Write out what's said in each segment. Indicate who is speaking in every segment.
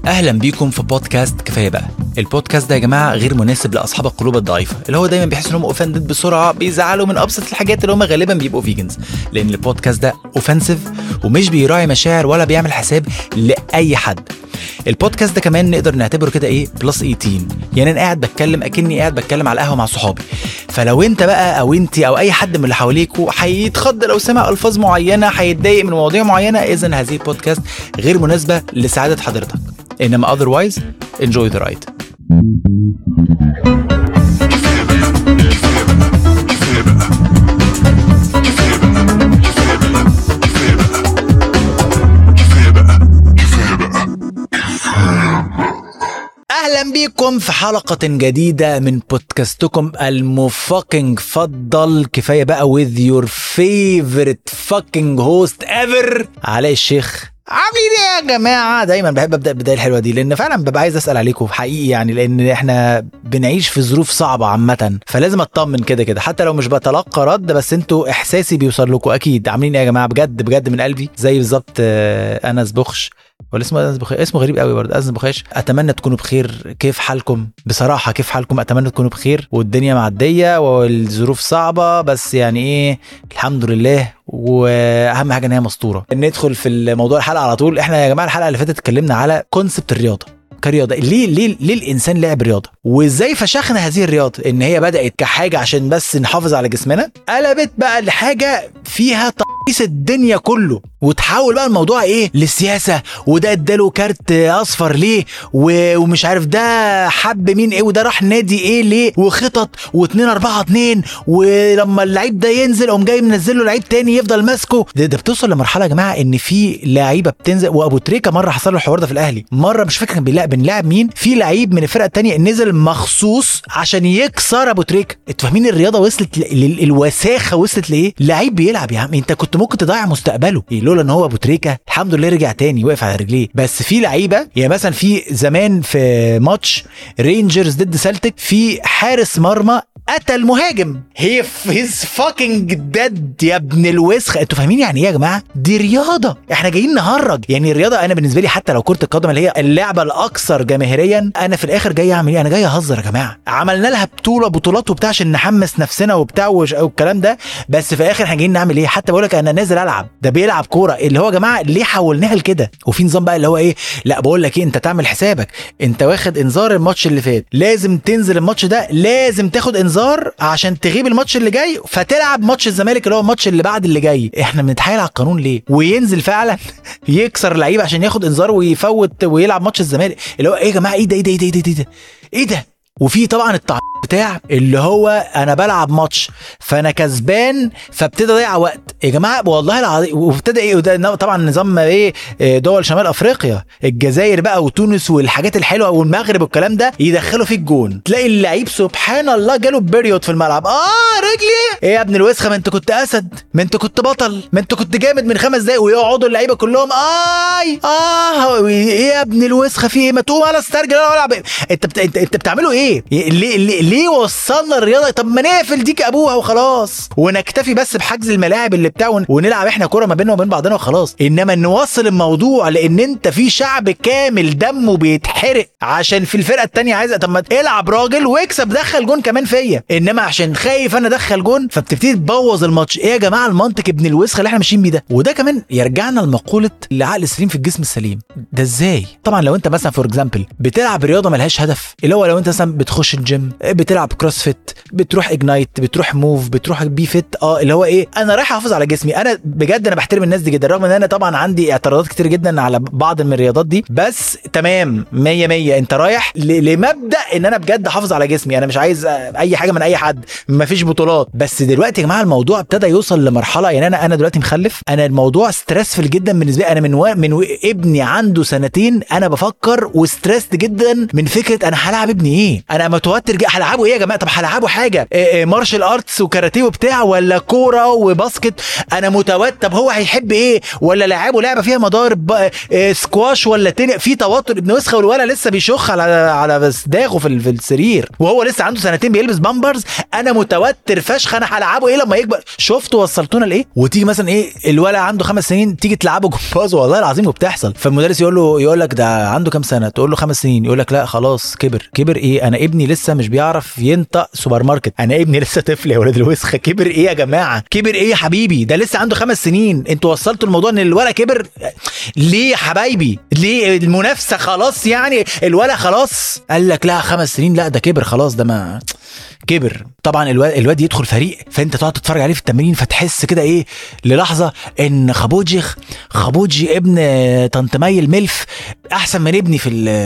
Speaker 1: اهلا بيكم في بودكاست كفايه بقى البودكاست ده يا جماعه غير مناسب لاصحاب القلوب الضعيفه اللي هو دايما بيحس انهم اوفندد بسرعه بيزعلوا من ابسط الحاجات اللي هم غالبا بيبقوا فيجنز لان البودكاست ده اوفنسيف ومش بيراعي مشاعر ولا بيعمل حساب لاي حد البودكاست ده كمان نقدر نعتبره كده ايه بلس 18 يعني انا قاعد بتكلم اكني قاعد بتكلم على القهوه مع صحابي فلو انت بقى او انت او اي حد من اللي حواليكوا هيتخض لو سمع الفاظ معينه هيتضايق من مواضيع معينه اذا هذه البودكاست غير مناسبه لسعاده حضرتك انما otherwise enjoy the ride اهلا بيكم في حلقة جديدة من بودكاستكم المفاكينج فضل كفاية بقى with your favorite fucking host ever علاء الشيخ عاملين ايه يا جماعه دايما بحب ابدا البدايه الحلوه دي لان فعلا ببقى عايز اسال عليكم حقيقي يعني لان احنا بنعيش في ظروف صعبه عامه فلازم اطمن كده كده حتى لو مش بتلقى رد بس انتوا احساسي بيوصل لكم اكيد عاملين ايه يا جماعه بجد بجد من قلبي زي بالظبط آه، انس بخش ولا اسمه انس بخيش اسمه غريب قوي برضه انس بخيش اتمنى تكونوا بخير كيف حالكم بصراحه كيف حالكم اتمنى تكونوا بخير والدنيا معديه والظروف صعبه بس يعني ايه الحمد لله واهم حاجه ان هي مسطوره ندخل في الموضوع الحلقه على طول احنا يا جماعه الحلقه اللي فاتت اتكلمنا على كونسبت الرياضه كرياضه ليه ليه ليه الانسان لعب رياضه وازاي فشخنا هذه الرياضه ان هي بدات كحاجه عشان بس نحافظ على جسمنا قلبت بقى لحاجه فيها تقييس الدنيا كله وتحول بقى الموضوع ايه للسياسه وده اداله كارت اصفر ليه و- ومش عارف ده حب مين ايه وده راح نادي ايه ليه وخطط واتنين اربعة اتنين ولما اللعيب ده ينزل قوم جاي منزل له لعيب تاني يفضل ماسكه ده, ده بتوصل لمرحله يا جماعه ان في لعيبه بتنزل وابو تريكه مره حصل له الحوار ده في الاهلي مره مش فاكر كان بيلعب بنلعب مين في لعيب من الفرقه التانيه نزل مخصوص عشان يكسر ابو تريكه انتوا فاهمين الرياضه وصلت ل- ل- الوساخه وصلت لايه لعيب بيلعب يا عم انت كنت ممكن تضيع مستقبله إيه لولا ان هو ابو تريكه الحمد لله رجع تاني وقف على رجليه بس في لعيبه يعني مثلا في زمان في ماتش رينجرز ضد سلتك في حارس مرمى قتل مهاجم هي هيز فاكينج ديد يا ابن الوسخ انتوا فاهمين يعني ايه يا جماعه دي رياضه احنا جايين نهرج يعني الرياضه انا بالنسبه لي حتى لو كره القدم اللي هي اللعبه الاكثر جماهيريا انا في الاخر جاي اعمل ايه انا جاي اهزر يا جماعه عملنا لها بطوله بطولات وبتاع عشان نحمس نفسنا وبتاع وش- والكلام ده بس في الاخر احنا جايين نعمل ايه حتى بقول لك انا نازل العب ده بيلعب كوره اللي هو يا جماعه ليه حولناها لكده وفي نظام بقى اللي هو ايه لا بقول لك ايه انت تعمل حسابك انت واخد انذار الماتش اللي فات لازم تنزل الماتش ده لازم تاخد انذار عشان تغيب الماتش اللي جاي فتلعب ماتش الزمالك اللي هو الماتش اللي بعد اللي جاي احنا بنتحايل على القانون ليه وينزل فعلا يكسر لعيب عشان ياخد انذار ويفوت ويلعب ماتش الزمالك اللي هو ايه يا جماعه ايه ده ايه ده ايه ده ايه ده ايه ده, إيه ده؟ وفي طبعا التع بتاع اللي هو انا بلعب ماتش فانا كسبان فابتدي اضيع وقت يا جماعه والله العظيم وابتدى ايه وده طبعا نظام ايه إيه دول شمال افريقيا الجزائر بقى وتونس والحاجات الحلوه والمغرب والكلام ده يدخلوا فيك جون تلاقي اللعيب سبحان الله جاله بيريود في الملعب اه رجلي ايه يا ابن الوسخه ما انت كنت اسد ما انت كنت بطل ما انت كنت جامد من خمس دقايق ويقعدوا اللعيبه كلهم اي اه ايه يا ابن الوسخه في ايه ما تقوم على استرجل انا العب انت بت... انت انت بتعملوا ايه ليه ليه, ليه وصلنا الرياضه طب ما نقفل ديك ابوها وخلاص ونكتفي بس بحجز الملاعب اللي بتاع ون- ونلعب احنا كوره ما بيننا وبين بعضنا وخلاص انما نوصل الموضوع لان انت في شعب كامل دمه بيتحرق عشان في الفرقه التانية عايزه طب ما العب راجل واكسب دخل جون كمان فيا انما عشان خايف انا ادخل جون فبتبتدي تبوظ الماتش ايه يا جماعه المنطق ابن الوسخه اللي احنا ماشيين بيه ده وده كمان يرجعنا لمقوله العقل السليم في الجسم السليم ده ازاي طبعا لو انت مثلا فور اكزامبل بتلعب رياضه ملهاش هدف اللي هو لو انت مثلا بتخش الجيم بتلعب كروسفيت بتروح اجنايت بتروح موف بتروح بي فيت اه اللي هو ايه انا رايح احافظ على جسمي انا بجد انا بحترم الناس دي جدا رغم ان انا طبعا عندي اعتراضات كتير جدا على بعض من الرياضات دي بس تمام 100 100 انت رايح ل- لمبدا ان انا بجد احافظ على جسمي انا مش عايز آه، اي حاجه من اي حد مفيش بطولات بس دلوقتي يا جماعه الموضوع ابتدى يوصل لمرحله يعني انا انا دلوقتي مخلف انا الموضوع ستريسفل جدا بالنسبه لي انا من و... من و... ابني عنده سنتين انا بفكر وستريسد جدا من فكره انا هلعب ابني ايه انا متوتر جدا هلعبه هلعبوا ايه يا جماعه طب هلعبوا حاجه مارشال ارتس وكاراتيه وبتاع ولا كوره وباسكت انا متوتر طب هو هيحب ايه ولا لعبوا لعبه فيها مضارب آه، سكواش ولا تاني في توتر ابن وسخه والولد لسه بيشخ على على داغه في في السرير وهو لسه عنده سنتين بيلبس بامبرز انا متوتر فشخ انا هلعبه ايه لما يكبر شفتوا وصلتونا لايه وتيجي مثلا ايه الولد عنده خمس سنين تيجي تلعبه جمباز والله العظيم وبتحصل فالمدرس يقول له يقول لك ده عنده كام سنه تقول له خمس سنين يقول لك لا خلاص كبر كبر ايه انا ابني لسه مش بيعرف ينطق سوبر ماركت انا ابني لسه طفل يا ولاد الوسخه كبر ايه يا جماعه كبر ايه يا حبيبي ده لسه عنده خمس سنين انتوا وصلتوا الموضوع ان الولد كبر ليه يا حبايبي ليه المنافسه خلاص يعني الولد خلاص قال لك لا خمس سنين لا ده كبر خلاص ده ما كبر طبعا الواد, الواد يدخل فريق فانت تقعد تتفرج عليه في التمرين فتحس كده ايه للحظه ان خبوجيخ خبوجي ابن طنط مي الملف احسن من ابني في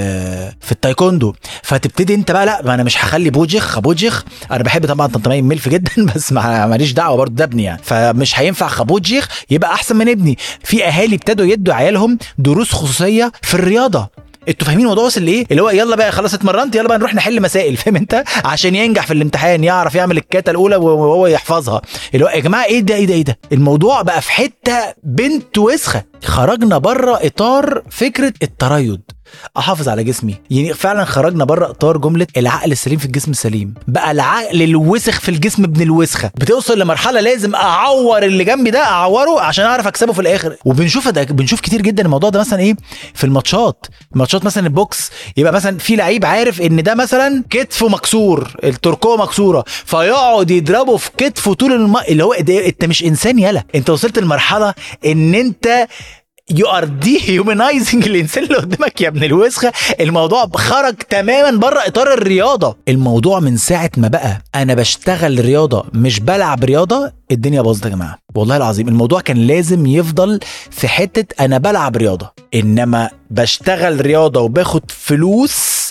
Speaker 1: في التايكوندو فتبتدي انت بقى لا ما انا مش هخلي بوجيخ خبوجيخ انا بحب طبعا طنط مي الملف جدا بس ماليش دعوه برضه ده ابني يعني فمش هينفع خبوجيخ يبقى احسن من ابني في اهالي ابتدوا يدوا عيالهم دروس خصوصيه في الرياضه انتوا فاهمين الموضوع وصل لايه اللي هو يلا بقى خلاص اتمرنت يلا بقى نروح نحل مسائل فاهم انت عشان ينجح في الامتحان يعرف يعمل الكاتا الاولى وهو يحفظها اللي هو يا جماعه ايه ده ايه ده ايه ده الموضوع بقى في حته بنت وسخه خرجنا بره اطار فكره التريض احافظ على جسمي يعني فعلا خرجنا بره اطار جمله العقل السليم في الجسم السليم بقى العقل الوسخ في الجسم ابن الوسخه بتوصل لمرحله لازم اعور اللي جنبي ده اعوره عشان اعرف اكسبه في الاخر وبنشوف ده بنشوف كتير جدا الموضوع ده مثلا ايه في الماتشات ماتشات مثلا البوكس يبقى مثلا في لعيب عارف ان ده مثلا كتفه مكسور التركوه مكسوره فيقعد يضربه في كتفه طول الم... اللي هو ده انت مش انسان يلا انت وصلت لمرحله ان انت يو ار دي هيومنايزنج الانسان اللي قدامك يا ابن الوسخه الموضوع خرج تماما بره اطار الرياضه الموضوع من ساعه ما بقى انا بشتغل رياضه مش بلعب رياضه الدنيا باظت يا جماعه والله العظيم الموضوع كان لازم يفضل في حته انا بلعب رياضه انما بشتغل رياضه وباخد فلوس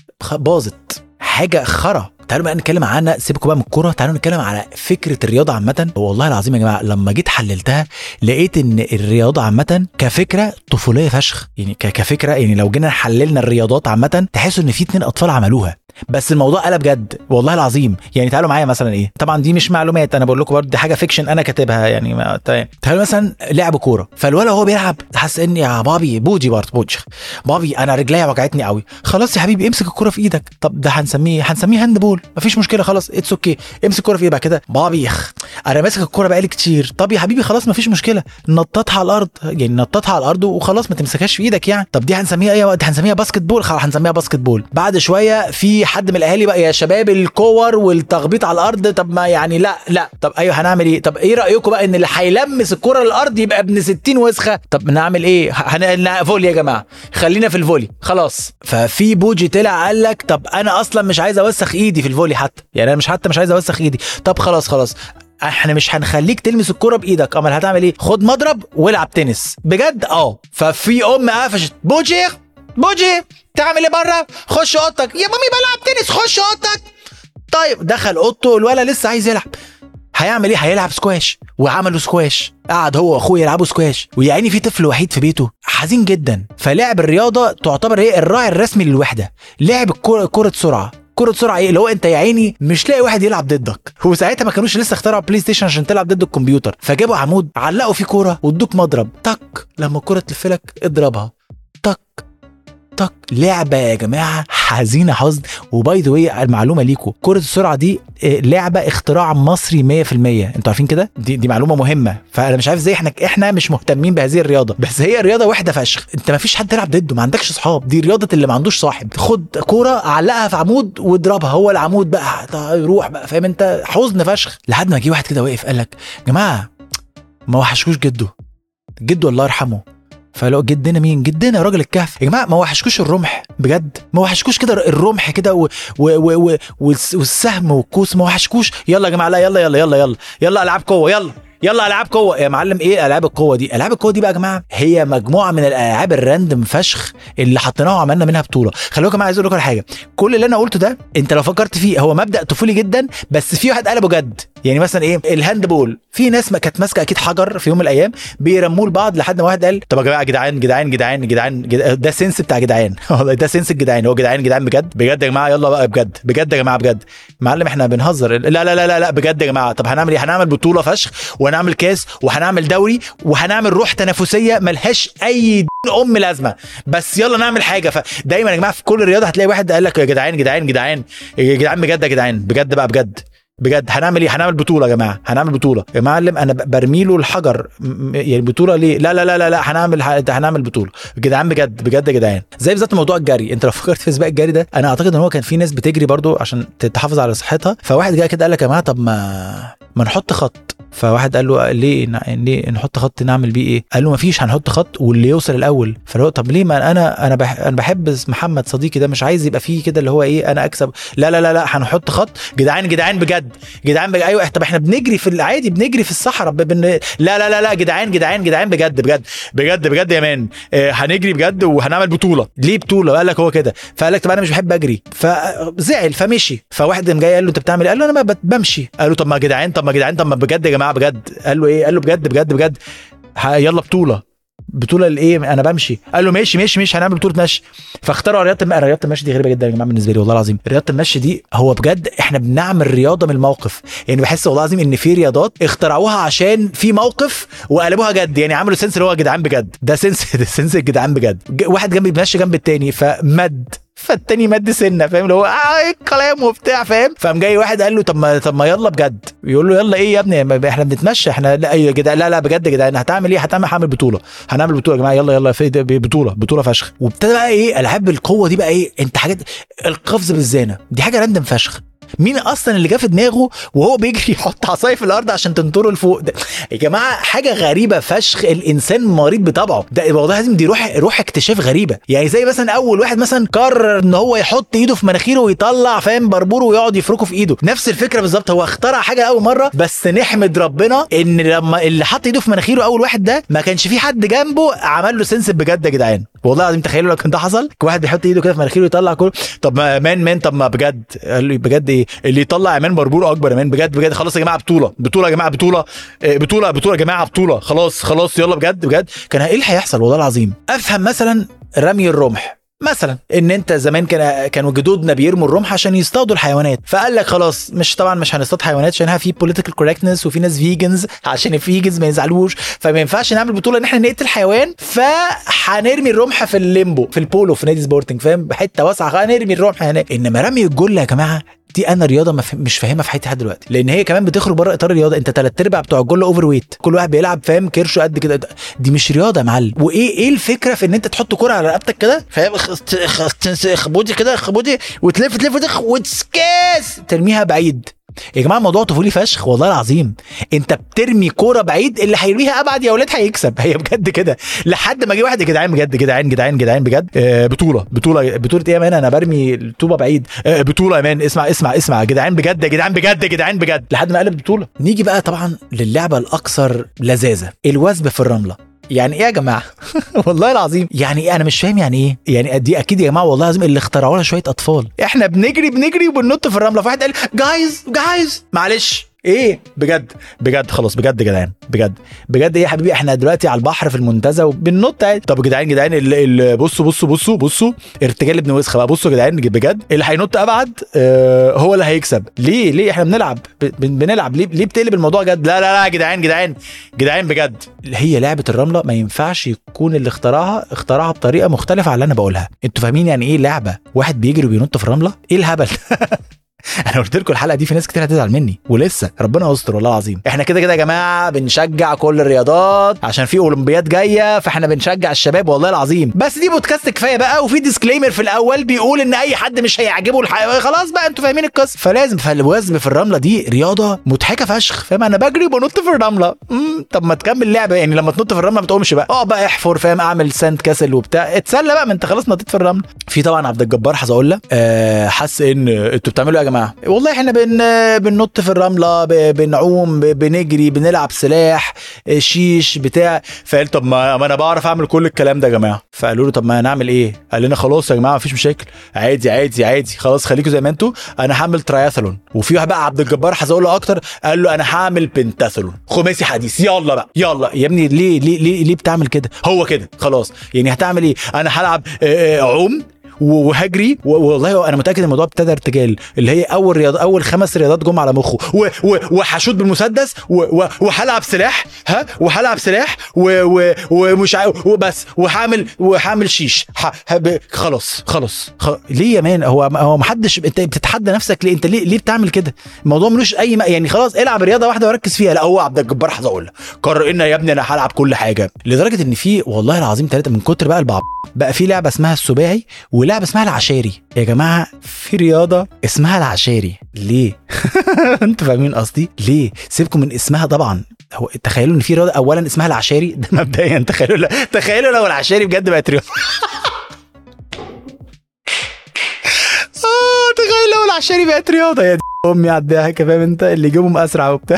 Speaker 1: باظت حاجه خرا تعالوا بقى نتكلم عنها سيبكم بقى من الكوره تعالوا نتكلم على فكره الرياضه عامه والله العظيم يا جماعه لما جيت حللتها لقيت ان الرياضه عامه كفكره طفوليه فشخ يعني كفكره يعني لو جينا حللنا الرياضات عامه تحسوا ان في اتنين اطفال عملوها بس الموضوع قلب جد والله العظيم يعني تعالوا معايا مثلا ايه طبعا دي مش معلومات انا بقول لكم برضه دي حاجه فيكشن انا كاتبها يعني ما تمام تعالوا مثلا لعب كوره فالولد وهو بيلعب حاسس ان يا بابي بوجي برضه بوجي بابي انا رجليا وجعتني قوي خلاص يا حبيبي امسك الكوره في ايدك طب ده هنسميه هنسميه هاند بول مفيش مشكله خلاص اتس اوكي امسك الكوره في ايدك كده بابي انا ماسك الكوره بقالي كتير طب يا حبيبي خلاص مفيش مشكله نططها على الارض يعني نططها على الارض وخلاص ما تمسكهاش في ايدك يعني طب دي هنسميها ايه دي هنسميها باسكت بول خلاص هنسميها باسكت بول بعد شويه في حد من الاهالي بقى يا شباب الكور والتخبيط على الارض طب ما يعني لا لا طب ايوه هنعمل ايه طب ايه رايكم بقى ان اللي هيلمس الكره للارض يبقى ابن 60 وسخه طب نعمل ايه هن... فولي يا جماعه خلينا في الفولي خلاص ففي بوجي طلع قال لك طب انا اصلا مش عايز اوسخ ايدي في الفولي حتى يعني انا مش حتى مش عايز اوسخ ايدي طب خلاص خلاص احنا مش هنخليك تلمس الكرة بايدك امال هتعمل ايه خد مضرب والعب تنس بجد اه ففي ام قفشت بوجي بوجي تعمل ايه بره خش اوضتك يا مامي بلعب تنس خش اوضتك طيب دخل اوضته الولد لسه عايز يلعب هيعمل ايه هيلعب سكواش وعملوا سكواش قعد هو واخوه يلعبوا سكواش ويعني في طفل وحيد في بيته حزين جدا فلعب الرياضه تعتبر ايه الراعي الرسمي للوحده لعب الكره كره سرعه كرة سرعة ايه اللي هو انت يا عيني مش لاقي واحد يلعب ضدك هو ساعتها ما كانوش لسه اخترعوا بلاي ستيشن عشان تلعب ضد الكمبيوتر فجابوا عمود علقوا فيه كورة وادوك مضرب تك لما الكرة تلفلك اضربها تك تك لعبه يا جماعه حزينه حزن وباي ذا واي المعلومه ليكم كره السرعه دي لعبه اختراع مصري 100% انتوا عارفين كده دي, دي معلومه مهمه فانا مش عارف ازاي احنا احنا مش مهتمين بهذه الرياضه بس هي رياضه واحده فشخ انت ما فيش حد تلعب ضده ما عندكش اصحاب دي رياضه اللي ما عندوش صاحب خد كوره علقها في عمود واضربها هو العمود بقى يروح بقى فاهم انت حزن فشخ لحد ما جه واحد كده واقف قال لك جماعه ما وحشكوش جده جده الله يرحمه فلو جدنا مين جدنا راجل الكهف يا جماعه ما وحشكوش الرمح بجد ما وحشكوش كده الرمح كده و... و... و... و... والسهم والكوس ما وحشكوش يلا يا جماعه لا يلا يلا يلا يلا يلا العاب قوه يلا يلا العاب قوه يا معلم ايه العاب القوه دي العاب القوه دي بقى يا جماعه هي مجموعه من الالعاب الراندم فشخ اللي حطيناها وعملنا منها بطوله خلوا يا جماعه عايز اقول لكم حاجه كل اللي انا قلته ده انت لو فكرت فيه هو مبدا طفولي جدا بس في واحد قلبه جد يعني مثلا ايه الهاند بول في ناس ما كانت ماسكه اكيد حجر في يوم من الايام بيرموه لبعض لحد ما واحد قال طب يا جماعه جدعان جدعان جدعان جدعان جدعان- ده سنس بتاع جدعان والله ده سنس الجدعان هو جدعان جدعان بجد بجد يا جماعه يلا بقى بجد بجد يا جماعه بجد معلم احنا بنهزر لا لا لا لا لا بجد يا جماعه طب هنعمل ايه هنعمل بطوله فشخ وهنعمل كاس وهنعمل دوري وهنعمل روح تنافسيه ملهاش اي ام لازمه بس يلا نعمل حاجه فدايما يا جماعه في كل رياضه هتلاقي واحد قال لك يا جدعان جدعان جدعان يا جدعان بجد يا جدعان بجد بقى بجد بجد هنعمل ايه هنعمل بطوله يا جماعه هنعمل بطوله يا معلم انا ب- برمي له الحجر م- م- يعني بطوله ليه لا لا لا لا, لا هنعمل ه- هنعمل بطوله يا جدعان بجد بجد يا جدعان زي بالظبط موضوع الجري انت لو فكرت في سباق الجري ده انا اعتقد ان هو كان في ناس بتجري برضو عشان تحافظ على صحتها فواحد جه كده قال لك يا جماعه طب ما ما نحط خط فواحد قال له ليه ن- ليه نحط خط نعمل بيه ايه؟ قال له ما فيش هنحط خط واللي يوصل الاول فلو طب ليه ما انا انا بح انا بحب محمد صديقي ده مش عايز يبقى فيه كده اللي هو ايه انا اكسب لا لا لا لا هنحط خط جدعان جدعان بجد جدعان بجد ايوه طب احنا بنجري في العادي بنجري في الصحراء ب- بن... لا لا لا لا جدعان جدعان جدعان بجد بجد بجد بجد يا مان آه، هنجري بجد وهنعمل بطوله ليه بطوله قال لك هو كده فقال لك طب انا مش بحب اجري فزعل فمشي فواحد قام جاي قال له انت بتعمل ايه قال له انا ما بت- بمشي قال له طب ما جدعان طب ما جدعان طب ما بجد يا جماعه بجد قال له ايه قال له بجد بجد بجد ه- يلا بطوله بطوله لايه انا بمشي قال له ماشي ماشي ماشي هنعمل بطوله مشي فاخترعوا رياضه الم... رياضه المشي دي غريبه جدا يا جماعه بالنسبه لي والله العظيم رياضه المشي دي هو بجد احنا بنعمل رياضه من الموقف يعني بحس والله العظيم ان في رياضات اخترعوها عشان في موقف وقلبوها جد يعني عملوا سنس اللي هو جدعان بجد ده سنس ده سنس الجدعان بجد ج- واحد جنبي بيمشي جنب التاني فمد فالتاني مد سنه فاهم اللي هو اه ايه الكلام وبتاع فاهم فقام جاي واحد قال له طب ما طب ما يلا بجد يقول له يلا ايه يا ابني ما احنا بنتمشى احنا لا يا جدعان لا لا بجد يا جدعان هتعمل ايه هتعمل هعمل بطوله هنعمل بطوله يا جماعه يلا يلا في ده بطوله بطوله فشخ وابتدى بقى ايه العاب القوه دي بقى ايه انت حاجات القفز بالزانه دي حاجه راندم فشخ مين اصلا اللي جه في دماغه وهو بيجري يحط عصايه في الارض عشان تنطره لفوق ده يا جماعه حاجه غريبه فشخ الانسان مريض بطبعه ده والله لازم دي روح روح اكتشاف غريبه يعني زي مثلا اول واحد مثلا قرر ان هو يحط ايده في مناخيره ويطلع فاهم بربوره ويقعد يفركه في ايده نفس الفكره بالظبط هو اخترع حاجه اول مره بس نحمد ربنا ان لما اللي حط ايده في مناخيره اول واحد ده ما كانش في حد جنبه عمل له سنس بجد يا جدعان والله العظيم تخيلوا لو كان ده حصل واحد بيحط ايده كده في مناخيره ويطلع كله طب ما مان مان طب ما بجد قال له بجد ايه اللي يطلع امان بربور اكبر يا مان بجد بجد خلاص يا جماعه بطوله بطوله يا جماعه بطوله إيه، بطوله بطوله يا جماعه بطوله خلاص خلاص يلا بجد بجد كان ايه اللي هيحصل والله العظيم افهم مثلا رمي الرمح مثلا ان انت زمان كان كانوا جدودنا بيرموا الرمح عشان يصطادوا الحيوانات فقال لك خلاص مش طبعا مش هنصطاد حيوانات عشان في بوليتيكال كوركتنس وفي ناس فيجنز عشان الفيجنز ما يزعلوش فما ينفعش نعمل بطوله ان احنا نقتل حيوان فهنرمي الرمح في الليمبو في البولو في نادي سبورتنج فاهم بحته واسعه هنرمي الرمح هناك انما رمي الجله يا جماعه دي انا رياضه ما فهم مش فاهمها في حياتي لحد دلوقتي لان هي كمان بتخرج بره اطار الرياضه انت ثلاث ارباع بتوع الجله اوفر ويت كل واحد بيلعب فاهم كرشه قد كده دي مش رياضه يا معلم وايه ايه الفكره في ان انت تحط كره على رقبتك كده فاهم خ- خ- خبودي كده خبودي وتلف تلف تلف وتسكاس ترميها بعيد يا جماعه الموضوع طفولي فشخ والله العظيم انت بترمي كوره بعيد اللي هيرميها ابعد يا ولاد هيكسب هي بجد كده لحد ما جه واحد يا جدعان بجد جدعان جدعان جدعان بجد آه بطوله بطوله بطوله ايه يا مان انا برمي الطوبه بعيد آه بطوله يا مان اسمع اسمع اسمع يا جدعان بجد يا جدعان بجد يا جدعان بجد لحد ما قلب بطوله نيجي بقى طبعا للعبه الاكثر لذاذه الوثب في الرمله يعني ايه يا جماعه والله العظيم يعني ايه انا مش فاهم يعني ايه يعني دي اكيد يا جماعه والله العظيم اللي اخترعوها شويه اطفال احنا بنجري بنجري وبننط في الرمله فواحد قال جايز جايز معلش ايه بجد بجد خلاص بجد يا جدعان بجد بجد ايه يا حبيبي احنا دلوقتي على البحر في المنتزه وبننط عادي طب يا جدعان جدعان ال- ال- بصوا بصوا بصوا بصوا ارتجال ابن وسخه بقى بصوا يا جدعان بجد اللي هينط ابعد آه هو اللي هيكسب ليه ليه احنا بنلعب ب- بن- بنلعب ليه ليه بتقلب الموضوع جد لا لا لا يا جدعان جدعان جدعان بجد هي لعبه الرمله ما ينفعش يكون اللي اخترعها اخترعها بطريقه مختلفه عن اللي انا بقولها انتوا فاهمين يعني ايه لعبه واحد بيجري وبينط في الرمله ايه الهبل انا قلت لكم الحلقه دي في ناس كتير هتزعل مني ولسه ربنا يستر والله العظيم احنا كده كده يا جماعه بنشجع كل الرياضات عشان في اولمبياد جايه فاحنا بنشجع الشباب والله العظيم بس دي بودكاست كفايه بقى وفي ديسكليمر في الاول بيقول ان اي حد مش هيعجبه الحيوان خلاص بقى انتوا فاهمين القصه فلازم فالوزن في الرمله دي رياضه مضحكه فشخ فاهم انا بجري وبنط في الرمله امم طب ما تكمل لعبه يعني لما تنط في الرمله ما تقومش بقى اه بقى احفر فاهم اعمل ساند كاسل وبتاع اتسلى بقى ما انت خلاص نطيت في الرمله في طبعا عبد الجبار حزقولة آه حس ان انتوا بتعملوا ايه يا جماعه جماعه والله احنا بن بننط في الرمله ب- بنعوم ب- بنجري بنلعب سلاح شيش بتاع فقال طب ما, ما انا بعرف اعمل كل الكلام ده يا جماعه فقالوا له طب ما نعمل ايه قال لنا خلاص يا جماعه مفيش مشاكل عادي عادي عادي خلاص خليكم زي ما انتوا انا هعمل تراياثلون وفي واحد بقى عبد الجبار هزقول له اكتر قال له انا هعمل بنتاثلون خماسي حديث يلا بقى يلا يا ابني ليه ليه ليه, ليه بتعمل كده هو كده خلاص يعني هتعمل ايه انا هلعب آه، آه، عوم و- وهجري و- والله انا متاكد الموضوع ابتدى ارتجال اللي هي اول رياض اول خمس رياضات جم على مخه و- و- وهشوط بالمسدس و- و- وهلعب سلاح ها وهلعب سلاح و- و- ومش عا- وبس وهعمل وهعمل شيش ه- هب- خلاص خلاص خ... ليه يا مان هو هو ما حدش انت بتتحدى نفسك ليه انت ليه ليه بتعمل كده الموضوع ملوش اي م... يعني خلاص العب رياضه واحده وركز فيها لا هو عبد الجبار هقول لك قرر ان يا ابني انا هلعب كل حاجه لدرجه ان في والله العظيم ثلاثه من كتر بقى البعض بقى في لعبه اسمها السباعي ولعبه اسمها العشاري يا جماعه في رياضه اسمها العشاري ليه انتوا فاهمين قصدي ليه سيبكم من اسمها طبعا هو تخيلوا ان في رياضه اولا اسمها العشاري ده مبدئيا تخيلوا لا تخيلوا لو العشاري بجد بقت رياضه اه تخيل لو العشاري بقت رياضه يا دي امي عداها كده فاهم انت اللي يجيبهم اسرع وبتاع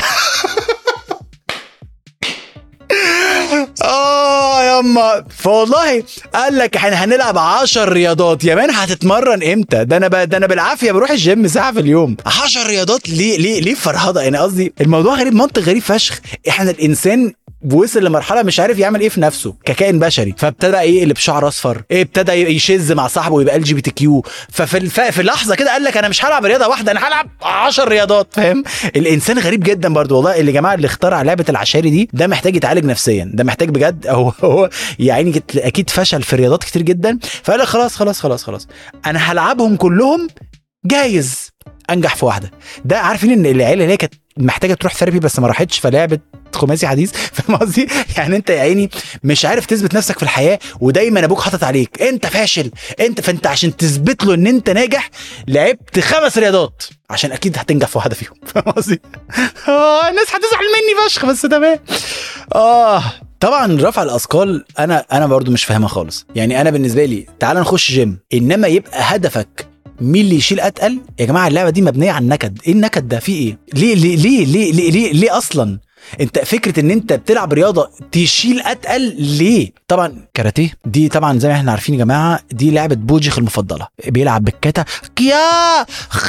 Speaker 1: اه ياما فوالله قال لك احنا هنلعب 10 رياضات يا مان هتتمرن امتى ده انا ب... ده انا بالعافيه بروح الجيم ساعه في اليوم 10 رياضات ليه ليه ليه فرهضه يعني قصدي الموضوع غريب منطق غريب فشخ احنا الانسان وصل لمرحله مش عارف يعمل ايه في نفسه ككائن بشري فابتدى بقى ايه اللي بشعر اصفر إيه ابتدى يشز مع صاحبه ويبقى ال جي بي تي كيو ففي الف... في لحظه كده قال لك انا مش هلعب رياضه واحده انا هلعب 10 رياضات فاهم الانسان غريب جدا برضو والله اللي جماعه اللي اخترع لعبه العشاري دي ده محتاج يتعالج نفسيا ده محتاج بجد هو هو يعني كت- اكيد فشل في رياضات كتير جدا فقال لك خلاص خلاص خلاص خلاص انا هلعبهم كلهم جايز انجح في واحده ده عارفين ان العيله اللي هي كانت محتاجه تروح ثيرابي بس ما راحتش فلعبت خماسي حديث فاهم قصدي؟ يعني انت يا عيني مش عارف تثبت نفسك في الحياه ودايما ابوك حاطط عليك انت فاشل انت فانت عشان تثبت له ان انت ناجح لعبت خمس رياضات عشان اكيد هتنجح في واحده فيهم فاهم قصدي؟ اه الناس هتزعل مني فشخ بس تمام اه طبعا رفع الاثقال انا انا برضو مش فاهمها خالص يعني انا بالنسبه لي تعال نخش جيم انما يبقى هدفك مين اللي يشيل اتقل يا جماعه اللعبه دي مبنيه على النكد ايه النكد ده في ايه ليه ليه ليه ليه ليه, ليه, ليه اصلا انت فكره ان انت بتلعب رياضه تشيل اتقل ليه طبعا كاراتيه دي طبعا زي ما احنا عارفين يا جماعه دي لعبه بوجيخ المفضله بيلعب بالكاتا كيا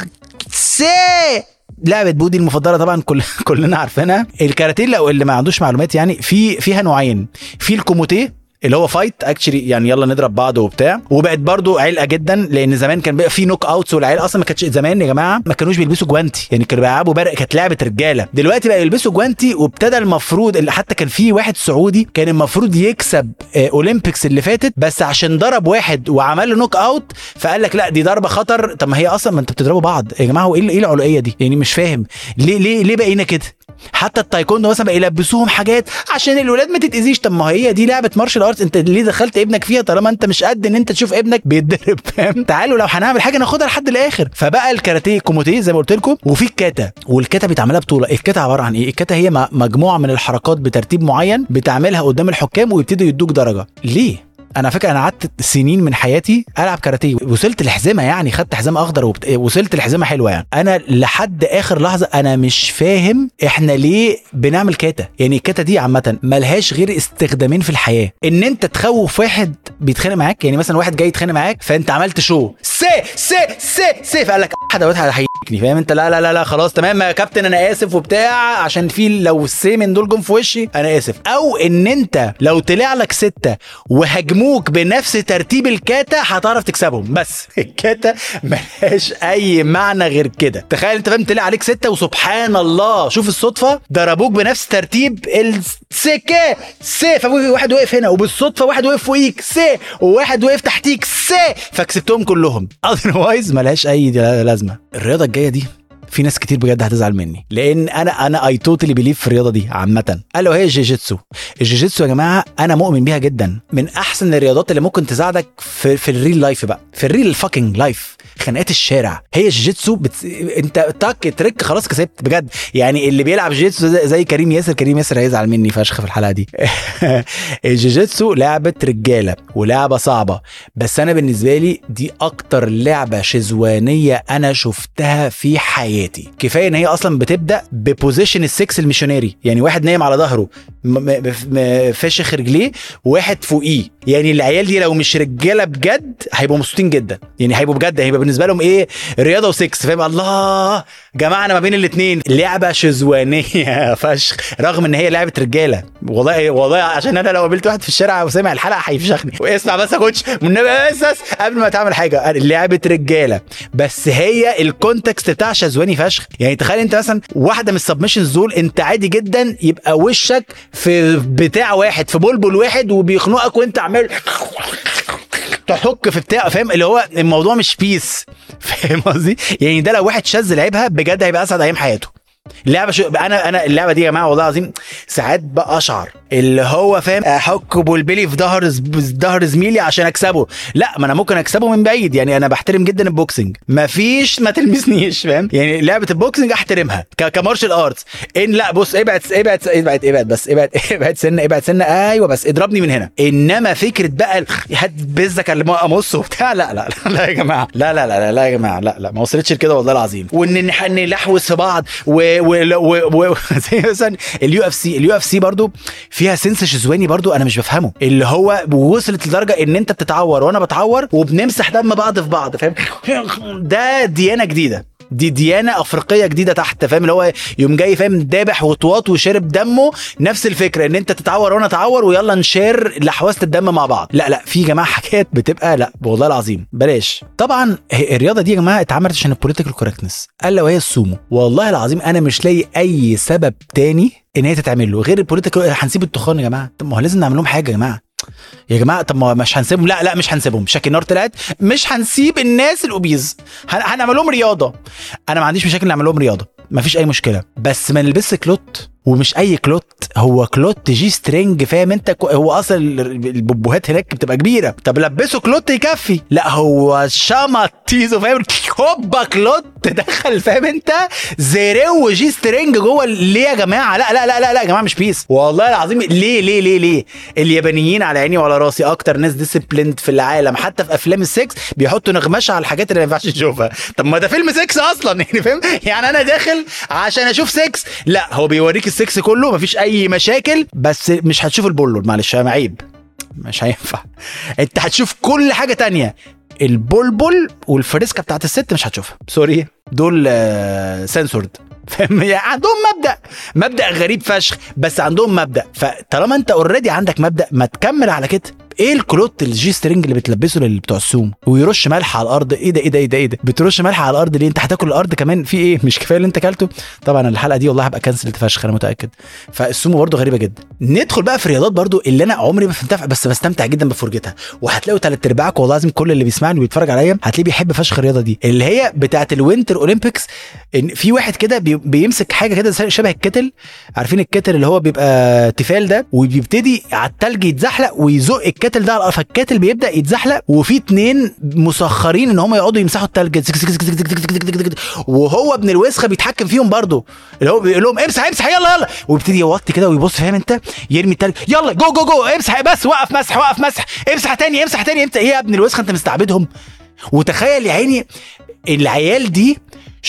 Speaker 1: سي لعبه بودي المفضله طبعا كل كلنا عارفينها الكاراتيه لو اللي ما عندوش معلومات يعني في فيها نوعين في الكوموتيه اللي هو فايت اكشلي يعني يلا نضرب بعض وبتاع وبقت برضو علقه جدا لان زمان كان بقى في نوك اوتس والعيال اصلا ما كانتش زمان يا جماعه ما كانوش بيلبسوا جوانتي يعني كانوا بيلعبوا برق كانت لعبه رجاله دلوقتي بقى يلبسوا جوانتي وابتدى المفروض اللي حتى كان في واحد سعودي كان المفروض يكسب آه، اولمبيكس اللي فاتت بس عشان ضرب واحد وعمل له نوك اوت فقال لك لا دي ضربه خطر طب ما هي اصلا ما انتوا بتضربوا بعض يا جماعه هو ايه ايه العلقيه دي يعني مش فاهم ليه ليه ليه بقينا كده حتى التايكوندو مثلا بقى يلبسوهم حاجات عشان الولاد ما تتاذيش طب ما هي دي لعبه مارشال ارتس انت ليه دخلت ابنك فيها طالما انت مش قد ان انت تشوف ابنك بيتضرب فاهم تعالوا لو هنعمل حاجه ناخدها لحد الاخر فبقى الكاراتيه كوموتيه زي ما قلت لكم وفي الكاتا والكاتا بيتعملها بطوله الكاتا عباره عن ايه الكاتا هي م- مجموعه من الحركات بترتيب معين بتعملها قدام الحكام ويبتدوا يدوك درجه ليه انا فاكر انا قعدت سنين من حياتي العب كاراتيه وصلت الحزمه يعني خدت حزام اخضر وبت... وصلت الحزمه حلوه يعني انا لحد اخر لحظه انا مش فاهم احنا ليه بنعمل كاتا يعني الكاتا دي عامه ملهاش غير استخدامين في الحياه ان انت تخوف واحد بيتخانق معاك يعني مثلا واحد جاي يتخانق معاك فانت عملت شو سي سي سي سي فقال لك حد هيحييكني فاهم انت لا لا لا لا خلاص تمام يا كابتن انا اسف وبتاع عشان في لو السي من دول جم في وشي انا اسف او ان انت لو طلع لك سته وهاجموك بنفس ترتيب الكاتا هتعرف تكسبهم بس الكاتا ملهاش اي معنى غير كده تخيل انت فاهم طلع عليك سته وسبحان الله شوف الصدفه ضربوك بنفس ترتيب السكه سي فواحد وقف هنا وبالصدفه واحد وقف فوقيك سي وواحد وقف تحتيك سي فكسبتهم كلهم اذروايز ملهاش اي لازمه الرياضه الجايه دي في ناس كتير بجد هتزعل مني لان انا انا اي توتالي بليف في الرياضه دي عامه الا وهي الجيجيتسو الجيجيتسو يا جماعه انا مؤمن بيها جدا من احسن الرياضات اللي ممكن تساعدك في, في الريل لايف بقى في الريل فاكينج لايف خناقات الشارع هي الجيتسو بت... انت تك ترك خلاص كسبت بجد يعني اللي بيلعب جيتسو زي, زي كريم ياسر كريم ياسر هيزعل مني فشخ في الحلقه دي الجيجيتسو لعبه رجاله ولعبه صعبه بس انا بالنسبه لي دي اكتر لعبه شزوانيه انا شفتها في حياتي كفايه ان هي اصلا بتبدا ببوزيشن السكس الميشونري يعني واحد نايم على ظهره م- م- م- فاشخ رجليه وواحد فوقيه يعني العيال دي لو مش رجاله بجد هيبقوا مبسوطين جدا يعني هيبقوا بجد هيبقى بالنسبه لهم ايه رياضه وسكس فاهم الله جمعنا ما بين الاثنين لعبه شزوانيه فشخ رغم ان هي لعبه رجاله والله والله عشان انا لو قابلت واحد في الشارع وسمع الحلقه هيفشخني واسمع بس يا كوتش والنبي بس قبل ما تعمل حاجه لعبه رجاله بس هي الكونتكست بتاع شزواني فشخ يعني تخيل انت مثلا واحده من السبمشنز دول انت عادي جدا يبقى وشك في بتاع واحد في بلبل واحد وبيخنقك وانت عمال تحك في بتاع فاهم اللي هو الموضوع مش بيس فاهم قصدي يعني ده لو واحد شاذ لعبها بجد هيبقى اسعد ايام حياته اللعبه شو انا انا اللعبه دي يا جماعه والله العظيم ساعات بقى اشعر اللي هو فاهم احك بلبلي في ظهر ظهر زميلي عشان اكسبه لا ما انا ممكن اكسبه من بعيد يعني انا بحترم جدا البوكسنج مفيش ما تلمسنيش فاهم يعني لعبه البوكسنج احترمها ك- كمارشال ارتس ان لا بص ابعد ابعد ابعد ابعد بس ابعد ابعد سنه ابعد سنه ايوه بس اضربني من هنا انما فكره بقى ال- هات بزك اللي امص وبتاع لا لا لا, لا يا جماعه لا لا لا لا, لا يا جماعه لا لا ما وصلتش لكده والله العظيم وان نح- نلحوس في بعض و و و, و زي مثلا اليو اف سي اليو اف سي برضو فيها سنس شزواني برضو انا مش بفهمه اللي هو وصلت لدرجه ان انت بتتعور وانا بتعور وبنمسح دم بعض في بعض فاهم ده ديانه جديده دي ديانه افريقيه جديده تحت فاهم اللي هو يوم جاي فاهم دابح وطواط وشرب دمه نفس الفكره ان انت تتعور وانا اتعور ويلا نشير لحواسه الدم مع بعض لا لا في جماعه حاجات بتبقى لا والله العظيم بلاش طبعا هي- الرياضه دي يا جماعه اتعملت عشان البوليتيكال كوركتنس الا وهي السومو والله العظيم انا مش لاقي اي سبب تاني ان هي تتعمل له غير البوليتيكال هنسيب التخان يا جماعه طب ما هو لازم نعمل لهم حاجه يا جماعه يا جماعه طب ما مش هنسيبهم لا لا مش هنسيبهم شاكي نار طلعت مش هنسيب الناس الاوبيز هن- هنعمل لهم رياضه انا ما عنديش مشاكل نعمل لهم رياضه مفيش اي مشكله بس ما نلبسش كلوت ومش اي كلوت هو كلوت جي سترينج فاهم انت كو- هو اصلا ال- البوبوهات هناك بتبقى كبيره طب لبسه كلوت يكفي لا هو شمط تيزو فاهم هوبا كلوت دخل فاهم انت زيرو جي سترينج جوه ليه يا جماعه لا لا لا لا لا يا جماعه مش بيس والله العظيم ليه ليه ليه ليه اليابانيين على عيني وعلى راسي اكتر ناس ديسيبليند في العالم حتى في افلام السكس بيحطوا نغمشه على الحاجات اللي ما ينفعش تشوفها طب ما ده فيلم سكس اصلا يعني فاهم يعني انا داخل عشان اشوف سكس لا هو بيوريك السكس كله مفيش اي مشاكل بس مش هتشوف البولو معلش انا عيب مش هينفع انت هتشوف كل حاجه تانية البلبل والفريسكا بتاعت الست مش هتشوفها سوري دول سنسورد فاهم يعني عندهم مبدا مبدا غريب فشخ بس عندهم مبدا فطالما انت اوريدي عندك مبدا ما تكمل على كده ايه الكلوت الجي سترينج اللي بتلبسه للي بتوع السوم ويرش ملح على الارض ايه ده ايه ده ايه ده ايه ده بترش ملح على الارض ليه انت هتاكل الارض كمان في ايه مش كفايه اللي انت اكلته طبعا الحلقه دي والله هبقى كنسل فشخ انا متاكد فالسومو برضو غريبه جدا ندخل بقى في رياضات برضو اللي انا عمري ما فهمتها بس بستمتع جدا بفرجتها وهتلاقوا تلات ارباعكم والله لازم كل اللي بيسمعني وبيتفرج عليا هتلاقيه بيحب فشخ الرياضه دي اللي هي بتاعه الوينتر اولمبيكس ان في واحد كده بي- بيمسك حاجه كده شبه الكتل عارفين الكتل اللي هو بيبقى تيفال ده وبيبتدي على التلج يتزحلق ويزق الكتل ده على الارض فالكتل بيبدا يتزحلق وفي اتنين مسخرين ان هم يقعدوا يمسحوا التلج زك زك زك زك زك زك زك زك زك. وهو ابن الوسخه بيتحكم فيهم برضه اللي هو بيقول لهم امسح امسح يلا يلا ويبتدي يوطي كده ويبص فاهم انت يرمي التلج يلا جو جو جو امسح بس وقف مسح وقف مسح امسح تاني امسح تاني امسح ايه يا ابن الوسخه انت مستعبدهم وتخيل يا عيني العيال دي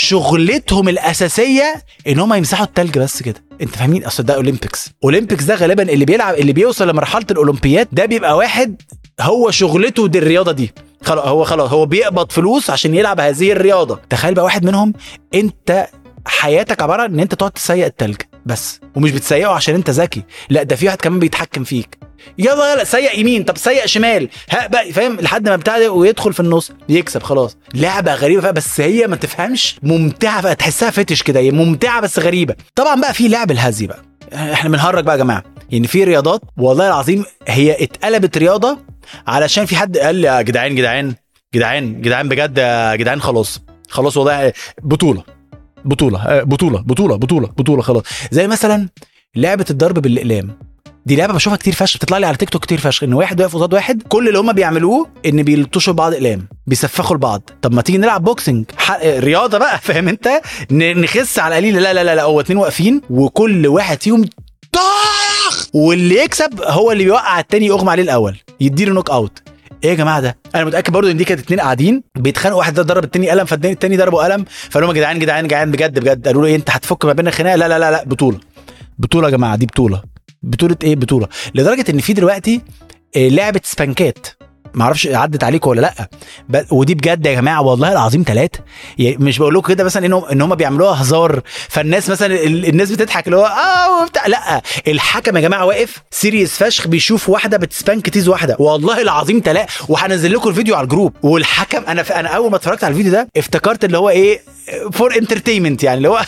Speaker 1: شغلتهم الاساسيه ان هم يمسحوا التلج بس كده انت فاهمين اصل ده اولمبيكس اولمبيكس ده غالبا اللي بيلعب اللي بيوصل لمرحله الاولمبياد ده بيبقى واحد هو شغلته دي الرياضه دي خلاص هو خلاص هو بيقبض فلوس عشان يلعب هذه الرياضه تخيل بقى واحد منهم انت حياتك عباره عن ان انت تقعد تسيق التلج بس ومش بتسيقه عشان انت ذكي لا ده في واحد كمان بيتحكم فيك يلا يلا سيق يمين طب سيق شمال ها بقى فاهم لحد ما بتاع ده ويدخل في النص يكسب خلاص لعبه غريبه فيها بس هي ما تفهمش ممتعه بقى تحسها فتش كده هي ممتعه بس غريبه طبعا بقى في لعب الهزي بقى احنا بنهرج بقى يا جماعه يعني في رياضات والله العظيم هي اتقلبت رياضه علشان في حد قال يا جدعان جدعان جدعان جدعان بجد يا جدعان خلاص خلاص والله بطوله بطوله آه، بطوله بطوله بطوله بطوله خلاص زي مثلا لعبه الضرب بالاقلام دي لعبه بشوفها كتير فشخ بتطلع لي على تيك توك كتير فشخ ان واحد واقف قصاد واحد كل اللي هم بيعملوه ان بيلطشوا بعض اقلام بيسفخوا لبعض طب ما تيجي نلعب بوكسنج ح- رياضه بقى فاهم انت ن- نخس على قليل لا لا لا لا هو اتنين واقفين وكل واحد فيهم طاخ واللي يكسب هو اللي بيوقع التاني يغمى عليه الاول يديله نوك اوت ايه يا جماعه ده انا متاكد برضو ان دي كانت اتنين قاعدين بيتخانقوا واحد ده ضرب التاني قلم فالتاني التاني ضربه قلم فقال لهم يا جدعان جدعان جدعان بجد بجد قالوا له ايه انت هتفك ما بيننا خناقه لا لا لا لا بطوله بطوله يا جماعه دي بطوله بطوله ايه بطوله لدرجه ان في دلوقتي آه، لعبه سبانكات ما اعرفش عدت عليكم ولا لا ب- ودي بجد يا جماعه والله العظيم ثلاثه يعني مش بقول لكم كده مثلا انهم ان هم بيعملوها هزار فالناس مثلا ال- الناس بتضحك اللي هو اه وبتاع لا الحكم يا جماعه واقف سيريس فشخ بيشوف واحده بتسبانك تيز واحده والله العظيم ثلاثه وهنزل لكم الفيديو على الجروب والحكم انا ف... انا اول ما اتفرجت على الفيديو ده افتكرت اللي هو ايه فور انترتينمنت يعني اللي هو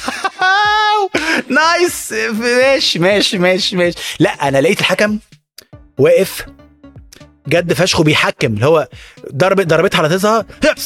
Speaker 1: نايس ماشي ماشي ماشي ماشي لا انا لقيت الحكم واقف جد فشخ وبيحكم اللي هو ضرب ضربتها على تظهر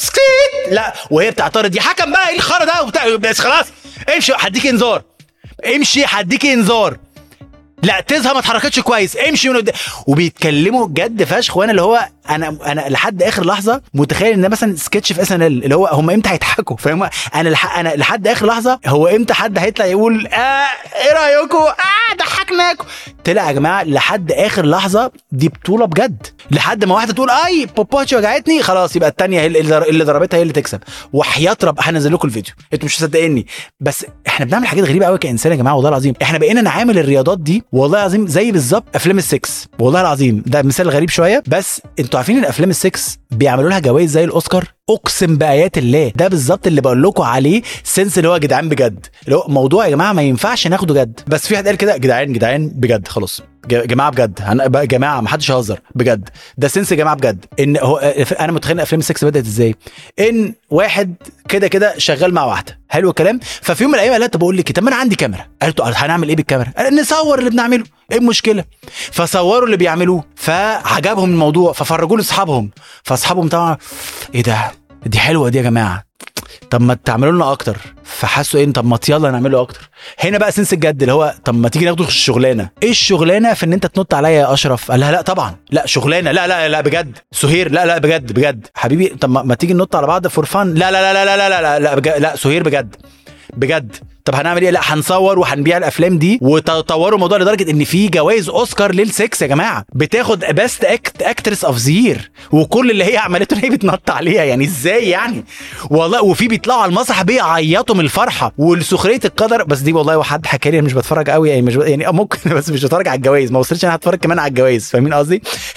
Speaker 1: لا وهي بتعترض يا حكم بقى ايه الخرا ده وبتاع بس خلاص امشي هديك انذار امشي هديك انذار لا تزهق ما اتحركتش كويس امشي من قدام وبيتكلموا جد فشخ وانا اللي هو انا انا لحد اخر لحظه متخيل ان ده مثلا سكتش في اس ان ال اللي هو هم امتى هيضحكوا فاهم انا لح انا لحد اخر لحظه هو امتى حد هيطلع يقول اه ايه رايكم اه ضحكناكم طلع يا جماعه لحد اخر لحظه دي بطوله بجد لحد ما واحده تقول اي بوباتشي وجعتني خلاص يبقى الثانيه هي اللي اللي ضربتها هي اللي تكسب وحياه رب هنزل لكم الفيديو انتوا مش مصدقيني بس احنا بنعمل حاجات غريبه قوي كانسان يا جماعه والله العظيم احنا بقينا نعامل الرياضات دي والله العظيم زي بالظبط افلام السكس والله العظيم ده مثال غريب شويه بس انتوا عارفين ان افلام السكس بيعملوا لها جوائز زي الاوسكار اقسم بايات الله ده بالظبط اللي بقول لكم عليه سنس اللي هو يا جدعان بجد اللي هو موضوع يا جماعه ما ينفعش ناخده جد بس في واحد قال كده جدعان جدعان بجد خلاص ج- جماعه بجد هن- بقى جماعه ما حدش يهزر بجد ده سنس يا جماعه بجد ان هو انا متخيل افلام السكس بدات ازاي ان واحد كده كده شغال مع واحده حلو الكلام ففي يوم من الايام قال لها طب اقول لك إيه، طب ما انا عندي كاميرا قالت له هنعمل ايه بالكاميرا قال نصور اللي بنعمله ايه المشكله فصوروا اللي بيعملوه فعجبهم الموضوع ففرجوه لاصحابهم فاصحابهم طبعا ايه ده دي حلوه دي يا جماعه طب ما تعملوا لنا اكتر فحسوا ايه طب ما يلا نعمله اكتر هنا بقى سنس الجد اللي هو طب ما تيجي ناخده الشغلانه ايه الشغلانه في ان انت تنط عليا يا اشرف قال لها لا طبعا لا شغلانه لا لا لا بجد سهير لا لا بجد بجد حبيبي طب ما, ما تيجي ننط على بعض فور فان لا لا لا لا لا لا لا لا, بجد لا سهير بجد بجد طب هنعمل ايه لا هنصور وهنبيع الافلام دي وتطوروا الموضوع لدرجه ان في جوائز اوسكار للسكس يا جماعه بتاخد بيست اكت اكترس اوف زير وكل اللي هي عملته ان هي بتنط عليها يعني ازاي يعني والله وفي بيطلعوا على المسرح بيعيطوا من الفرحه والسخريه القدر بس دي والله حد حكى لي أنا مش بتفرج قوي يعني مش ب... يعني ممكن بس مش بتفرج على الجوائز ما وصلتش انا هتفرج كمان على الجوائز فاهمين قصدي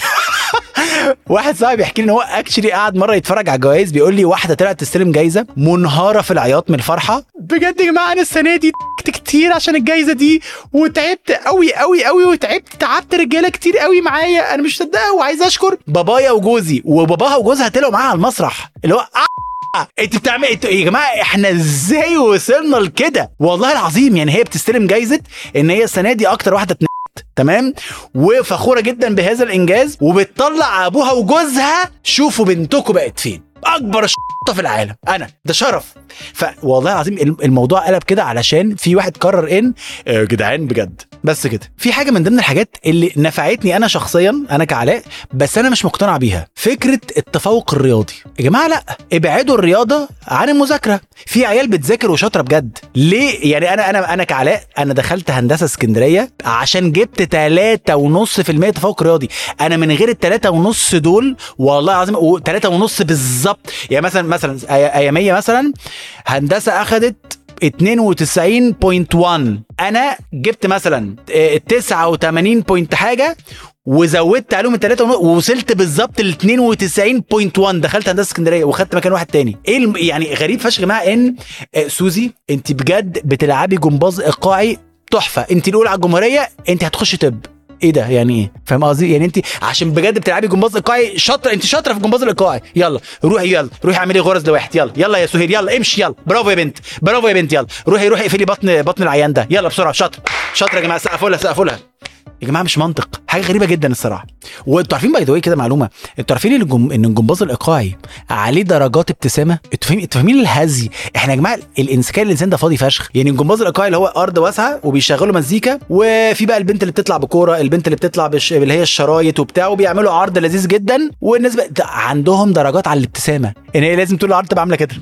Speaker 1: واحد صاحبي بيحكي لي ان هو اكشلي قاعد مره يتفرج على الجوائز بيقول لي واحده طلعت تستلم جايزه منهاره في العياط من الفرحه بجد يا جماعه انا السنه دي تعبت كتير عشان الجايزه دي وتعبت قوي قوي قوي وتعبت تعبت رجاله كتير قوي معايا انا مش مصدقه وعايز اشكر بابايا وجوزي وباباها وجوزها طلعوا معاها على المسرح اللي هو آه، انت بتعمل انت يا جماعه احنا ازاي وصلنا لكده والله العظيم يعني هي بتستلم جايزه ان هي السنه دي اكتر واحده اتنقلت تمام وفخوره جدا بهذا الانجاز وبتطلع ابوها وجوزها شوفوا بنتكم بقت فين اكبر شطه في العالم انا ده شرف فوالله العظيم الم- الموضوع قلب كده علشان في واحد قرر ان آه، جدعان بجد بس كده في حاجه من ضمن الحاجات اللي نفعتني انا شخصيا انا كعلاء بس انا مش مقتنع بيها فكره التفوق الرياضي يا جماعه لا ابعدوا الرياضه عن المذاكره في عيال بتذاكر وشاطره بجد ليه يعني انا انا انا كعلاء انا دخلت هندسه اسكندريه عشان جبت 3.5% تفوق رياضي انا من غير التلاتة ونص دول والله العظيم و- تلاتة ونص بالظبط يعني مثلا مثلا أي- اياميه مثلا هندسه اخدت 92.1 انا جبت مثلا آه، 89 بوينت حاجه وزودت عليهم الثلاثة ووصلت بالظبط ل 92.1 دخلت هندسه اسكندريه وخدت مكان واحد تاني ايه الم... يعني غريب فشخ يا جماعه ان آه، سوزي انت بجد بتلعبي جمباز ايقاعي تحفه انت الاولى على الجمهوريه انت هتخشي طب ايه ده يعني ايه فاهم قصدي يعني انت عشان بجد بتلعبي جمباز ايقاعي شاطره انت شاطره في الجمباز الايقاعي يلا روحي يلا روحي اعملي غرز لواحد يلا يلا يا سهير يلا امشي يلا برافو يا بنت برافو يا بنت يلا روحي روحي اقفلي بطن بطن العيان ده يلا بسرعه شاطره شاطره يا جماعه سقفوا لها سقفوا لها يا جماعه مش منطق حاجه غريبه جدا الصراحه وانتوا عارفين باي ذا كده معلومه انتوا عارفين ان الجم... ان الجمباز الايقاعي عليه درجات ابتسامه انتوا فاهمين انتوا فاهمين الهزي احنا يا جماعه الانسان الانسان ده فاضي فشخ يعني الجمباز الايقاعي اللي هو ارض واسعه وبيشغلوا مزيكا وفي بقى البنت اللي بتطلع بكوره البنت اللي بتطلع بش... اللي هي الشرايط وبتاع وبيعملوا عرض لذيذ جدا والناس بقى عندهم درجات على الابتسامه ان هي لازم طول العرض تبقى عامله كده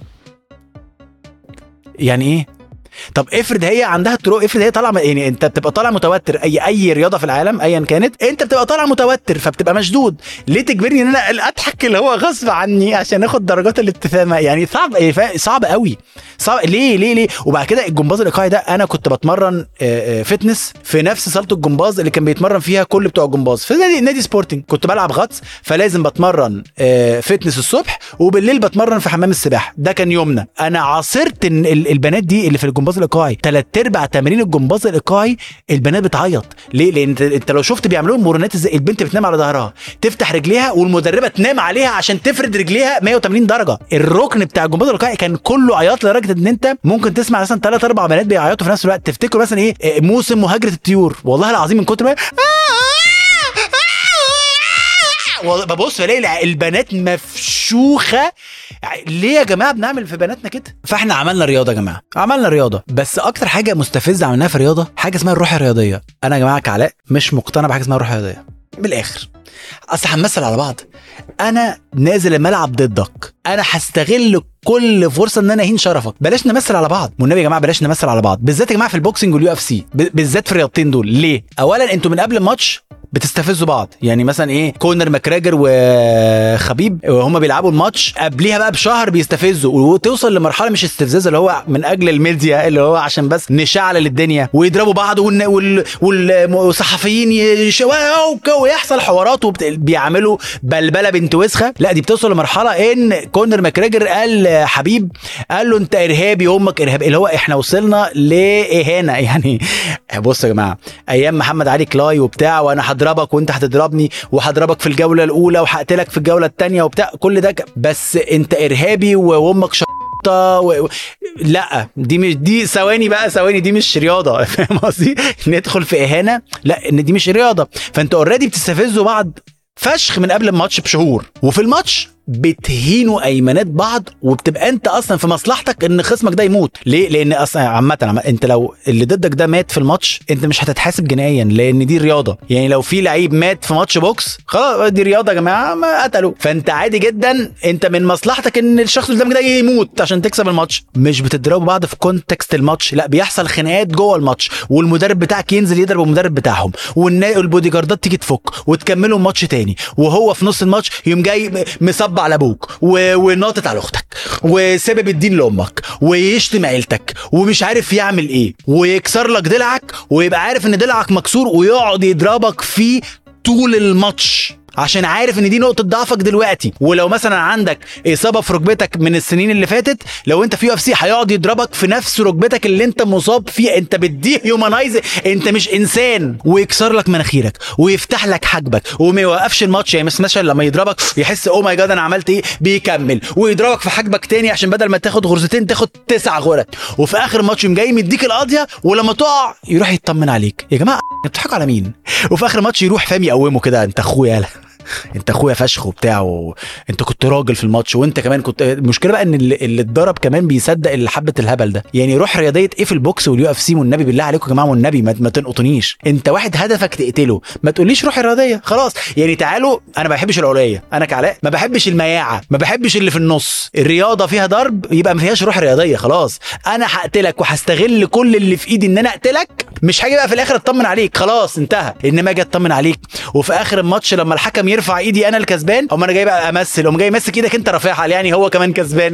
Speaker 1: يعني ايه طب افرض هي عندها الطرق افرض هي طالعه يعني انت بتبقى طالع متوتر اي اي رياضه في العالم ايا كانت انت بتبقى طالع متوتر فبتبقى مشدود ليه تجبرني ان انا اضحك اللي هو غصب عني عشان اخد درجات الابتسامه يعني صعب إيه، صعب قوي صعب ليه ليه ليه وبعد كده الجمباز الايقاعي ده انا كنت بتمرن فتنس في نفس صاله الجمباز اللي كان بيتمرن فيها كل بتوع الجمباز في نادي نادي سبورتنج كنت بلعب غطس فلازم بتمرن فتنس الصبح وبالليل بتمرن في حمام السباحه ده كان يومنا انا عاصرت البنات دي اللي في الجمباز الجمباز الايقاعي ثلاث ارباع تمارين الجمباز الايقاعي البنات بتعيط ليه لان انت, انت لو شفت بيعملوا مرونات ازاي البنت بتنام على ظهرها تفتح رجليها والمدربه تنام عليها عشان تفرد رجليها 180 درجه الركن بتاع الجمباز الايقاعي كان كله عياط لدرجه ان انت ممكن تسمع مثلا ثلاث اربع بنات بيعيطوا في نفس الوقت تفتكروا مثلا ايه موسم مهاجره الطيور والله العظيم من كتر ما ببص بلاقي البنات مفشوخه ليه يا جماعه بنعمل في بناتنا كده فاحنا عملنا رياضه يا جماعه عملنا رياضه بس اكتر حاجه مستفزه عملناها في الرياضه حاجه اسمها الروح الرياضيه انا يا جماعه كعلاء مش مقتنع بحاجه اسمها الروح الرياضيه من الاخر اصل هنمثل على بعض انا نازل الملعب ضدك انا هستغل كل فرصه ان انا اهين شرفك بلاش نمثل على بعض والنبي يا جماعه بلاش نمثل على بعض بالذات يا جماعه في البوكسنج واليو اف سي بالذات في الرياضتين دول ليه اولا انتوا من قبل الماتش بتستفزوا بعض يعني مثلا ايه كونر ماكراجر وخبيب وهم بيلعبوا الماتش قبليها بقى بشهر بيستفزوا وتوصل لمرحله مش استفزاز اللي هو من اجل الميديا اللي هو عشان بس نشعل الدنيا ويضربوا بعض والصحفيين ويحصل حوارات وبيعملوا بلبله بنت وسخه لا دي بتوصل لمرحله ان كونر ماكراجر قال حبيب قال له انت ارهابي امك ارهابي اللي هو احنا وصلنا لاهانه يعني بص يا جماعه ايام محمد علي كلاي وبتاع وانا هضربك وانت هتضربني وهضربك في الجوله الاولى وهقتلك في الجوله الثانيه وبتاع كل ده بس انت ارهابي وامك و... لا دي مش دي ثواني بقى ثواني دي مش رياضه فاهم قصدي ندخل في اهانه لا ان دي مش رياضه فانت اوريدي بتستفزوا بعض فشخ من قبل الماتش بشهور وفي الماتش بتهينوا ايمانات بعض وبتبقى انت اصلا في مصلحتك ان خصمك ده يموت ليه لان اصلا عامه انت لو اللي ضدك ده مات في الماتش انت مش هتتحاسب جنائيا لان دي رياضه يعني لو في لعيب مات في ماتش بوكس خلاص دي رياضه يا جماعه ما قتلوا فانت عادي جدا انت من مصلحتك ان الشخص اللي قدامك ده يموت عشان تكسب الماتش مش بتضربوا بعض في كونتكست الماتش لا بيحصل خناقات جوه الماتش والمدرب بتاعك ينزل يضرب المدرب بتاعهم والبودي جاردات تيجي تفك وتكملوا الماتش تاني وهو في نص الماتش يوم جاي مصب يطبع على ابوك و... وناطط على اختك وسبب الدين لامك ويشتم عيلتك ومش عارف يعمل ايه ويكسر لك دلعك ويبقى عارف ان دلعك مكسور ويقعد يضربك فيه طول الماتش عشان عارف ان دي نقطه ضعفك دلوقتي ولو مثلا عندك اصابه في ركبتك من السنين اللي فاتت لو انت في يو اف سي هيقعد يضربك في نفس ركبتك اللي انت مصاب فيها انت بتديه هيومنايز انت مش انسان ويكسر لك مناخيرك ويفتح لك حاجبك وما يوقفش الماتش يعني مثلا لما يضربك يحس او ماي جاد انا عملت ايه بيكمل ويضربك في حاجبك تاني عشان بدل ما تاخد غرزتين تاخد تسع غرز وفي اخر الماتش يوم جاي مديك القاضيه ولما تقع يروح يطمن عليك يا جماعه بتضحكوا على مين وفي اخر الماتش يروح فاهم يقومه كده انت اخويا انت اخويا فشخ وبتاع وانت كنت راجل في الماتش وانت كمان كنت المشكله بقى ان اللي اتضرب كمان بيصدق اللي حبه الهبل ده يعني روح رياضيه ايه في البوكس واليو اف سي والنبي بالله عليكم يا جماعه والنبي ما, ما تنقطنيش انت واحد هدفك تقتله ما تقوليش روح رياضيه خلاص يعني تعالوا انا ما بحبش العلويه انا كعلاء ما بحبش المياعه ما بحبش اللي في النص الرياضه فيها ضرب يبقى ما فيهاش روح رياضيه خلاص انا هقتلك وهستغل كل اللي في ايدي ان انا اقتلك مش هاجي بقى في الاخر اطمن عليك خلاص انتهى انما اجي اطمن عليك وفي اخر الماتش لما الحكم يرفع ايدي انا كسبان اما انا جاي بقى امثل قوم جاي ماسك ايدك انت رافعها يعني هو كمان كسبان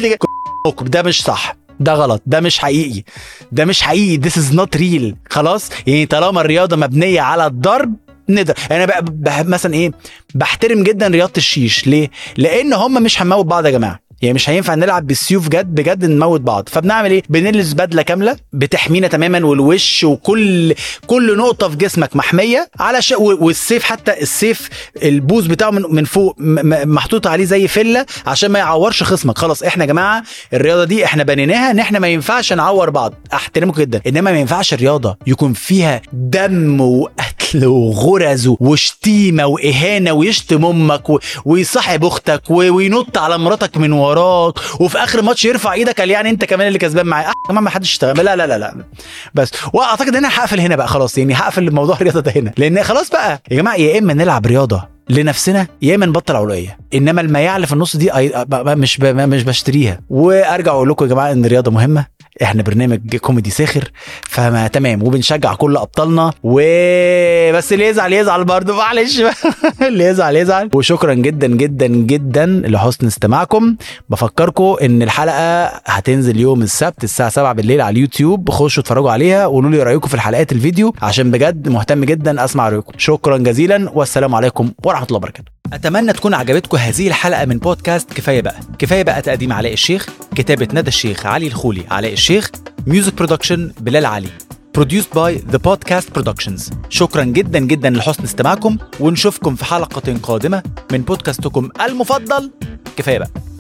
Speaker 1: ده مش صح ده غلط ده مش حقيقي ده مش حقيقي this is not real خلاص يعني طالما الرياضه مبنيه على الضرب نقدر انا بقى مثلا ايه بحترم جدا رياضه الشيش ليه لان هم مش هنموت بعض يا جماعه يعني مش هينفع نلعب بالسيوف جد بجد نموت بعض فبنعمل ايه بنلبس بدله كامله بتحمينا تماما والوش وكل كل نقطه في جسمك محميه على ش... والسيف حتى السيف البوز بتاعه من, من فوق م... محطوط عليه زي فله عشان ما يعورش خصمك خلاص احنا يا جماعه الرياضه دي احنا بنيناها ان احنا ما ينفعش نعور بعض احترمكم جدا انما ما ينفعش الرياضه يكون فيها دم وقتل وغرز وشتيمه واهانه ويشتم امك و... ويصاحب اختك و... وينط على مراتك من وراك وفي اخر ماتش يرفع ايدك قال يعني انت كمان اللي كسبان معايا أح... كمان ما حدش اشتغل لا لا لا لا بس واعتقد ان انا هقفل هنا بقى خلاص يعني هقفل موضوع الرياضه ده هنا لان خلاص بقى يا جماعه يا اما نلعب رياضه لنفسنا يا اما نبطل علويه انما المياعل في النص دي مش ب... مش بشتريها وارجع اقول لكم يا جماعه ان الرياضه مهمه احنا برنامج كوميدي ساخر فما تمام وبنشجع كل ابطالنا وبس اللي يزعل يزعل برضه معلش اللي يزعل يزعل وشكرا جدا جدا جدا لحسن استماعكم بفكركم ان الحلقه هتنزل يوم السبت الساعه 7 بالليل على اليوتيوب خشوا اتفرجوا عليها وقولوا لي رايكم في الحلقات الفيديو عشان بجد مهتم جدا اسمع رايكم شكرا جزيلا والسلام عليكم ورحمه الله وبركاته اتمنى تكون عجبتكم هذه الحلقه من بودكاست كفايه بقى كفايه بقى تقديم علاء الشيخ كتابه ندى الشيخ علي الخولي علاء الشيخ ميوزك برودكشن بلال علي produced by The Podcast Productions شكرا جدا جدا لحسن استماعكم ونشوفكم في حلقة قادمة من بودكاستكم المفضل كفاية بقى